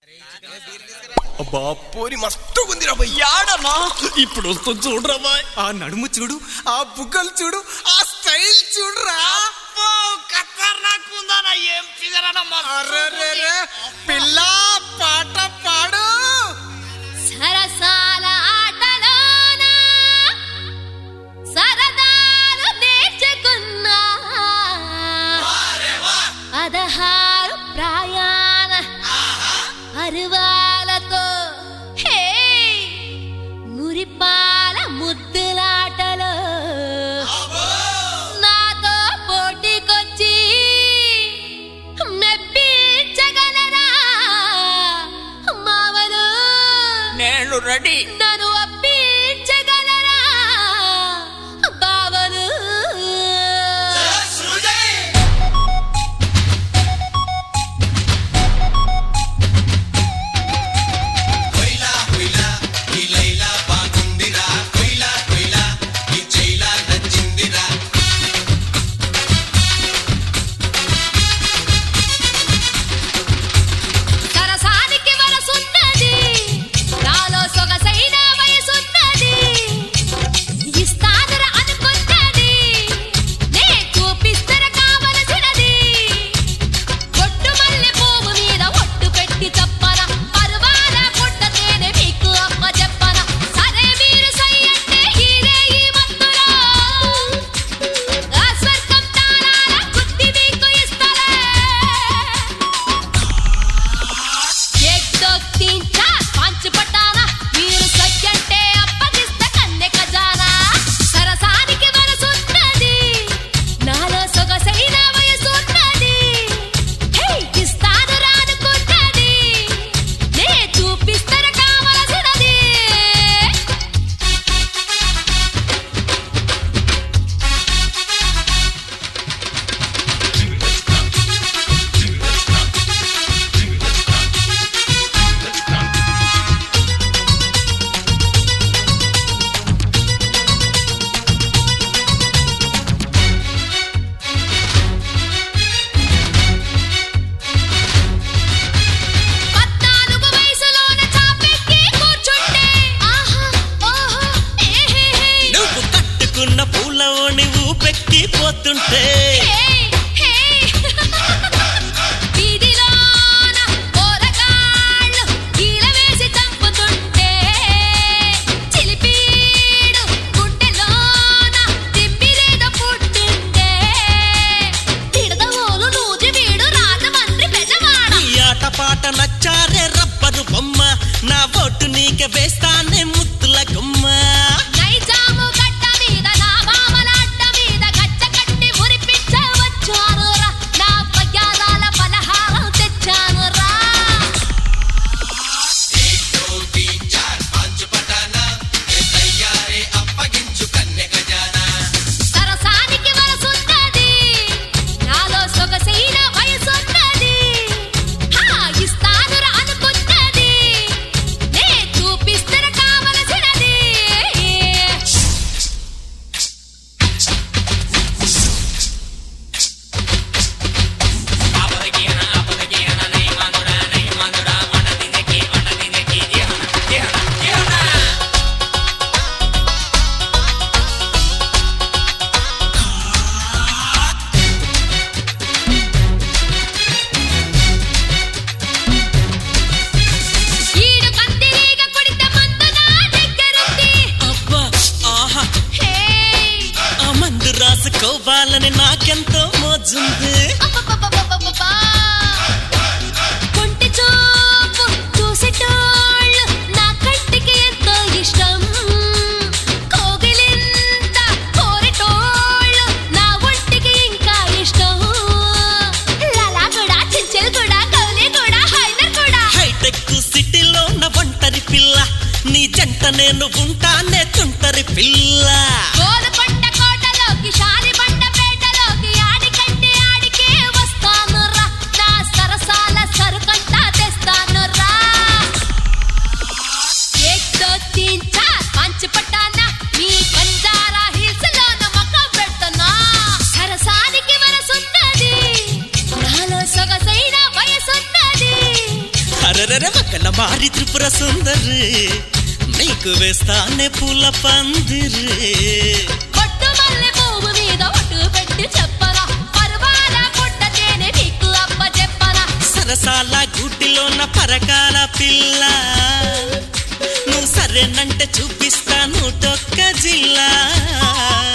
అబ్బా పోరి మస్తు ఉంది రా యాడనా ఇప్పుడు వస్తుంది చూడరా బాయ్ ఆ నడుము చూడు ఆ బుగ్గలు చూడు ఆ స్టైల్ చూడురా ఖతర్నాక్ ఉందనా ఏం ఫిగర్ అన్న అరెరెరె, పిల్ల పాట పాడు సరసాల ఆటలోన సరదాలు నేర్చుకున్నా పదహారు ప్రయాణ అరువాలతో హే మురిపాల ముద్దులాటలో నాతో పోటీకొచ్చి మెప్పించగలరా మావలు నేను రెడీ నన్ను అప్పించగలరా బావలు సరసానికి వరసున్నది నాలో సొగసైన వయసున్నది ఇస్తానర అనుకున్నది నే చూపిస్తర కావలసినది ఒట్టు మల్లె పువ్వు మీద ఒట్టు పెట్టి చెప్పన పరువాల పుట్ట తేనె మీకు అమ్మ చెప్పన సరే మీరు సై అంటే హీరే ఈ మత్తులో ఆ స్వర్గం తాళాల కుత్తి మీకు ఇస్తలే एक दो तीन चार पांच పట్టానా మీరు సయ్యంటే అప్పగిస్త కన్నె ఖజానా సరసానికి వరసున్నది నాలో సొగసైన వయసున్నది హే ఇస్తాను రానుకున్నది నే చూపిస్తర కావలసినది పద్నాలుగు వయసులోన చాపెక్కి కూర్చుంటే ఆహా ఓహో ఏహే నువ్వు కట్టుకున్న పూలవని ఊపెక్కి పోతుంటే హే హే వీధిలోన పోరగాళ్ళు కీల వేసి చంపుతుంటే చిలిపీడు గుండెలోన తిమ్మిరేదో పుట్టింటే తిడదవోలు నూజి వీడు రాజమండ్రి పెద్దవాడ ఈ ఆట పాట నచ్చారే రబ్బరు బొమ్మ నా ఓటు నీకే వేస్తానే ముద్దుల గుమ్మ నైజాము గడ్డ మీద నా మామల అడ్డ మీద గచ్చ కట్టి మురిపించవచ్చాను రా నా పయ్యాదాల పలహారం తెచ్చాను రా సరసానికి వరసున్నది నాలో సొగసైన వయసున్నది హా ఇస్తాను రా అనుకున్నది నే చూపిస్తర కావలసినది హమారి త్రిపుర సుందరి నీకు వేస్తానే పూల పందిరి ఒట్టు మల్లె పువ్వు మీద ఒట్టు పెట్టి చెప్పరా పర్వాల పుట్ట తేనె మీకు అప్ప చెప్పరా సరసాల గూటిలోన పరకాల పిల్ల నువ్వు సరేనంటే చూపిస్తాను టొక్క జిల్లా